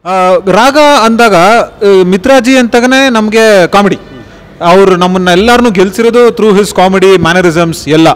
ಆ, ರಾಗ ಅಂದಾಗ ಆ, ಮಿತ್ರಾಜಿ ಅಂತಗನೆ ನಮಗೆ ಕಾಮಿಡಿ ಅವರು ನಮ್ಮನ್ನ ಎಲ್ಲರನ್ನೂ ಗೆಲ್ಸಿರೋದು ಥ್ರೂ ಹಿಸ್ ಕಾಮಿಡಿ ಮ್ಯಾನರಿಸಮ್ಸ್ ಎಲ್ಲ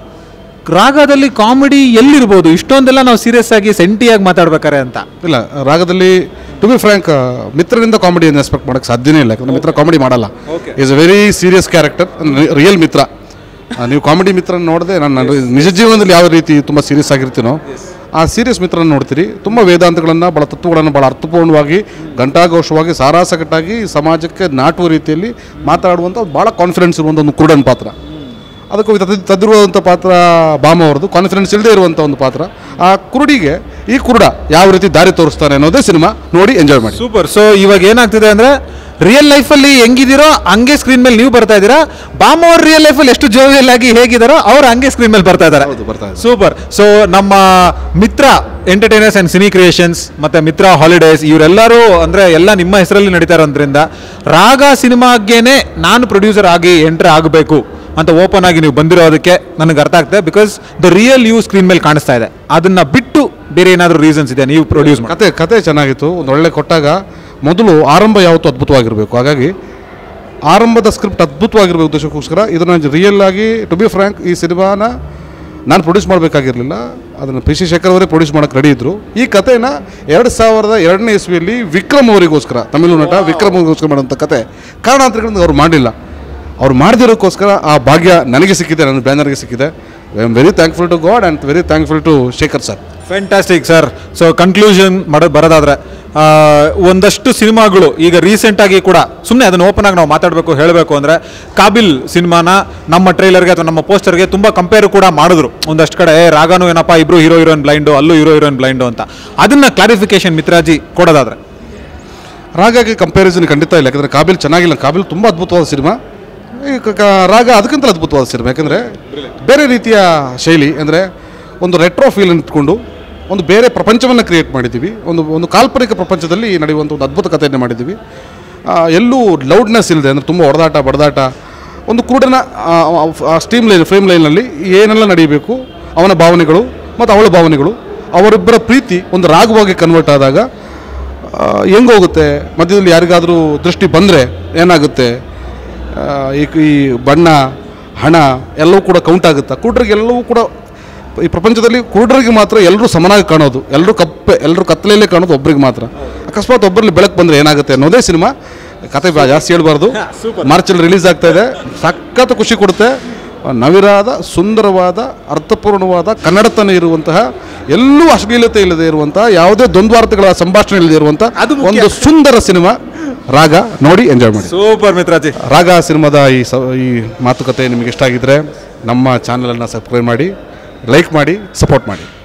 ರಾಗದಲ್ಲಿ ಕಾಮಿಡಿ ಎಲ್ಲಿರ್ಬೋದು ಇಷ್ಟೊಂದೆಲ್ಲ ನಾವು ಸೀರಿಯಸ್ ಆಗಿ ಸೆಂಟಿಯಾಗಿ ಮಾತಾಡ್ಬೇಕಾರೆ ಅಂತ ಇಲ್ಲ ರಾಗದಲ್ಲಿ ಟು ಬಿ ಫ್ರ್ಯಾಂಕ್ ಮಿತ್ರನಿಂದ ಕಾಮಿಡಿಯನ್ನು ಎಕ್ಸ್ಪೆಕ್ಟ್ ಮಾಡೋಕ್ಕೆ ಸಾಧ್ಯನೇ ಇಲ್ಲ ಯಾಕಂದ್ರೆ ಮಿತ್ರ ಕಾಮಿಡಿ ಮಾಡಲ್ಲ is a very serious character real Mitra ಆ, ನೀವು ಕಾಮಿಡಿ ಮಿತ್ರನ ನೋಡದೆ ನಾನು ನನ್ನ ನಿಜ ಜೀವನದಲ್ಲಿ ಯಾವ ರೀತಿ ತುಂಬ ಸೀರಿಯಸ್ ಆಗಿರ್ತೀನೋ ಆ ಸೀರಿಯಸ್ ಮಿತ್ರನ ನೋಡ್ತೀರಿ ತುಂಬ ವೇದಾಂತಗಳನ್ನು ಭಾಳ ತತ್ವಗಳನ್ನು ಭಾಳ ಅರ್ಥಪೂರ್ಣವಾಗಿ ಘಂಟಾಘೋಷವಾಗಿ ಸಾರಾಸಗಟ್ಟಾಗಿ ಸಮಾಜಕ್ಕೆ ನಾಟುವ ರೀತಿಯಲ್ಲಿ ಮಾತಾಡುವಂಥ ಭಾಳ ಕಾನ್ಫಿಡೆನ್ಸ್ ಇರುವಂಥ ಒಂದು ಕುರುಡನ್ ಪಾತ್ರ ಅದಕ್ಕೂ ತದ್- ತದ್ದಿರುವಂಥ ಪಾತ್ರ ಬಾಮ ಅವ್ರದ್ದು ಕಾನ್ಫಿಡೆನ್ಸ್ ಇಲ್ಲದೆ ಇರುವಂಥ ಒಂದು ಪಾತ್ರ ಆ ಕುರುಡಿಗೆ ಈ ಕುರುಡ ಯಾವ ರೀತಿ ದಾರಿ ತೋರಿಸ್ತಾನೆ ಅನ್ನೋದೇ ಸಿನಿಮಾ ನೋಡಿ ಎಂಜಾಯ್ ಮಾಡಿ ಸೂಪರ್ ಸೊ ಇವಾಗ ಏನಾಗ್ತಿದೆ ಅಂದ್ರೆ ರಿಯಲ್ ಲೈಫಲ್ಲಿ ಹೆಂಗಿದ್ದೀರೋ ಹಂಗೆ ಸ್ಕ್ರೀನ್ ಮೇಲೆ ನೀವು ಬರ್ತಾ ಇದ್ದೀರಾ ಬಾಮ ಅವ್ರ ರಿಯಲ್ ಲೈಫಲ್ಲಿ ಎಷ್ಟು ಜೋವಿಯಲ್ ಆಗಿ ಹೇಗಿದಾರೋ ಅವ್ರು ಹಂಗೆ ಸ್ಕ್ರೀನ್ ಮೇಲೆ ಬರ್ತಾ ಇದ್ದಾರೆ ಹೌದು, ಬರ್ತಾ ಇದ್ದಾರೆ. ಸೂಪರ್ ಸೊ ನಮ್ಮ Mitra entertainers and cine creations ಮತ್ತೆ ಮಿತ್ರ ಹಾಲಿಡೇಸ್ ಇವರೆಲ್ಲರೂ ಅಂದ್ರೆ ಎಲ್ಲ ನಿಮ್ಮ ಹೆಸರಲ್ಲಿ ನಡೀತಾ ಇರೋದ್ರಿಂದ ರಾಗ ಸಿನಿಮಾಗೇನೆ ನಾನು ಪ್ರೊಡ್ಯೂಸರ್ ಆಗಿ ಎಂಟ್ರಿ ಆಗಬೇಕು ಅಂತ ಓಪನ್ ಆಗಿ ನೀವು ಬಂದಿರೋದಕ್ಕೆ ನನಗೆ ಅರ್ಥ ಆಗ್ತದೆ because the real you screen ಮೇಲೆ ಕಾಣಿಸ್ತಾ ಇದೆ ಅದನ್ನ ಬಿಟ್ಟು ಬೇರೆ ಏನಾದರೂ ರೀಸನ್ಸ್ ಇದೆ ನೀವು ಪ್ರೊಡ್ಯೂಸ್ ಮಾಡಿ ಕತೆ ಕತೆ ಚೆನ್ನಾಗಿತ್ತು ಒಂದು ಒಳ್ಳೆ ಕೊಟ್ಟಾಗ ಮೊದಲು ಆರಂಭ ಯಾವತ್ತೂ ಅದ್ಭುತವಾಗಿರಬೇಕು ಹಾಗಾಗಿ ಆರಂಭದ ಸ್ಕ್ರಿಪ್ಟ್ ಅದ್ಭುತವಾಗಿರಬೇಕು ಉದ್ದೇಶಕ್ಕೋಸ್ಕರ ಇದನ್ನು ರಿಯಲ್ ಆಗಿ ಟು ಬಿ ಫ್ರ್ಯಾಂಕ್ ಈ ಸಿನಿಮಾನ ನಾನು ಪ್ರೊಡ್ಯೂಸ್ ಮಾಡಬೇಕಾಗಿರಲಿಲ್ಲ ಅದನ್ನು ಪಿ ಸಿ ಶೇಖರ್ ಅವರೇ ಪ್ರೊಡ್ಯೂಸ್ ಮಾಡೋಕ್ಕೆ ರೆಡಿ ಇದ್ದರು ಈ ಕಥೆನ ಎರಡು ಸಾವಿರದ ಎರಡನೇ ಇಸ್ವಿಯಲ್ಲಿ ವಿಕ್ರಮ್ ಅವರಿಗೋಸ್ಕರ ತಮಿಳು ನಟ ವಿಕ್ರಮ್ ಅವರಿಗೋಸ್ಕರ ಮಾಡೋಂಥ ಕತೆ ಕಾರಣಾಂತರಗಳಿಂದ ಅವ್ರು ಮಾಡಲಿಲ್ಲ ಅವ್ರು ಮಾಡದಿರೋಕ್ಕೋಸ್ಕರ ಆ ಭಾಗ್ಯ ನನಗೆ ಸಿಕ್ಕಿದೆ ನನ್ನ ಬ್ಯಾನರ್ಗೆ ಸಿಕ್ಕಿದೆ I am very thankful to god and very thankful to Shekhar sir fantastic sir so conclusion ಮಾಡ ಬರೋದಾದ್ರೆ ಆ, ಒಂದಷ್ಟು ಸಿನಿಮಾಗಳು ಈಗ ರೀಸೆಂಟಾಗಿ ಕೂಡ ಸುಮ್ಮನೆ ಅದನ್ನು ಓಪನ್ ಆಗಿ ನಾವು ಮಾತಾಡಬೇಕು ಹೇಳಬೇಕು ಅಂದರೆ ಕಾಬಿಲ್ ಸಿನಿಮಾನ ನಮ್ಮ ಟ್ರೈಲರ್ಗೆ ಅಥವಾ ನಮ್ಮ ಪೋಸ್ಟರ್ಗೆ ತುಂಬ ಕಂಪೇರ್ ಕೂಡ ಮಾಡಿದ್ರು ಒಂದಷ್ಟು ಕಡೆ ಏ, ರಾಗಾನು ಏನಪ್ಪ ಇಬ್ರು ಹೀರೋ ಹೀರೋಯಿನ್ ಬ್ಲೈಂಡು ಅಲ್ಲೂ ಹೀರೋ ಹೀರೋಯಿನ್ ಬ್ಲೈಂಡು ಅಂತ ಅದನ್ನ ಕ್ಲಾರಿಫಿಕೇಶನ್ ಮಿತ್ರಾಜಿ ಕೊಡೋದಾದ್ರೆ ರಾಗಕ್ಕೆ ಕಂಪ್ಯಾರಿಸನ್ ಖಂಡಿತ ಇಲ್ಲ ಯಾಕಂದರೆ ಕಾಬಿಲ್ ಚೆನ್ನಾಗಿಲ್ಲ ಕಾಬಿಲ್ ತುಂಬ ಅದ್ಭುತವಾದ ಸಿನಿಮಾ ಈ ಕ- ಕ- ರಾಗ ಅದಕ್ಕಿಂತ ಅದ್ಭುತವಾದ ಸಿನಿಮಾ ಯಾಕಂದರೆ ಬೇರೆ ರೀತಿಯ ಶೈಲಿ ಅಂದರೆ ಒಂದು ರೆಟ್ರೋ ಫೀಲ್ ಇಟ್ಕೊಂಡು ಒಂದು ಬೇರೆ ಪ್ರಪಂಚವನ್ನು ಕ್ರಿಯೇಟ್ ಮಾಡಿದ್ದೀವಿ ಒಂದು ಒಂದು ಕಾಲ್ಪನಿಕ ಪ್ರಪಂಚದಲ್ಲಿ ನಡೆಯುವಂಥ ಒಂದು ಅದ್ಭುತ ಕಥೆಯನ್ನು ಮಾಡಿದ್ದೀವಿ ಆ, ಎಲ್ಲೂ ಲೌಡ್ನೆಸ್ ಇಲ್ಲದೆ ಅಂದರೆ ತುಂಬ ಹೊಡೆದಾಟ ಬಡದಾಟ ಒಂದು ಕುರುಡನ ಆ ಸ್ಟೀಮ್ ಲೈನ್ ಫ್ರೇಮ್ ಲೈನಲ್ಲಿ ಏನೆಲ್ಲ ನಡೀಬೇಕು ಅವನ ಭಾವನೆಗಳು ಮತ್ತು ಅವಳ ಭಾವನೆಗಳು ಅವರಿಬ್ಬರ ಪ್ರೀತಿ ಒಂದು ರಾಗವಾಗಿ ಕನ್ವರ್ಟ್ ಆದಾಗ ಆ, ಹೆಂಗ್ ಹೋಗುತ್ತೆ ಮಧ್ಯದಲ್ಲಿ ಯಾರಿಗಾದರೂ ದೃಷ್ಟಿ ಬಂದರೆ ಏನಾಗುತ್ತೆ ಆ, ಈ ಈ ಬಣ್ಣ ಹಣ ಎಲ್ಲವೂ ಕೂಡ ಕೌಂಟ್ ಆಗುತ್ತಾ ಕುರುಡ್ರಿಗೆ ಎಲ್ಲವೂ ಕೂಡ ಈ ಪ್ರಪಂಚದಲ್ಲಿ ಕುರುಡರಿಗೆ ಮಾತ್ರ ಎಲ್ಲರೂ ಸಮನಾಗಿ ಕಾಣೋದು ಎಲ್ಲರೂ ಕಪ್ಪೆ ಎಲ್ಲರೂ ಕತ್ತಲೆಯಲ್ಲೇ ಕಾಣೋದು ಒಬ್ರಿಗೆ ಮಾತ್ರ ಅಕಸ್ಮಾತ್ ಒಬ್ಬರಲ್ಲಿ ಬೆಳಕು ಬಂದರೆ ಏನಾಗುತ್ತೆ ಅನ್ನೋದೇ ಸಿನಿಮಾ ಕತೆ ಬಾ- ಜಾಸ್ತಿ ಹೇಳ್ಬಾರ್ದು ಮಾರ್ಚಲ್ಲಿ ರಿಲೀಸ್ ಆಗ್ತಾ ಇದೆ ಸಖತ್ ಖುಷಿ ಕೊಡುತ್ತೆ ನವಿರಾದ ಸುಂದರವಾದ ಅರ್ಥಪೂರ್ಣವಾದ ಕನ್ನಡತನ ಇರುವಂತಹ ಎಲ್ಲೂ ಅಶ್ಲೀಲತೆ ಇಲ್ಲದೆ ಇರುವಂತಹ ಯಾವುದೇ ದ್ವಂದ್ವಾರ್ಥಗಳ ಸಂಭಾಷಣೆ ಇಲ್ಲದೆ ಇರುವಂತಹ ಅದು ಮುಖ್ಯ. ಒಂದು ಸುಂದರ ಸಿನಿಮಾ ರಾಗ ನೋಡಿ ಎಂಜಾಯ್ ಮಾಡಿ ಸೂಪರ್ ಮಿತ್ರಾಜಿ ರಾಗ ಸಿನಿಮಾದ ಈ ಸ ಈ ಮಾತುಕತೆ ನಿಮಗೆ ಇಷ್ಟ ಆಗಿದ್ರೆ ನಮ್ಮ ಚಾನಲನ್ನು ಸಬ್ಸ್ಕ್ರೈಬ್ ಮಾಡಿ ಲೈಕ್ ಮಾಡಿ ಸಪೋರ್ಟ್ ಮಾಡಿ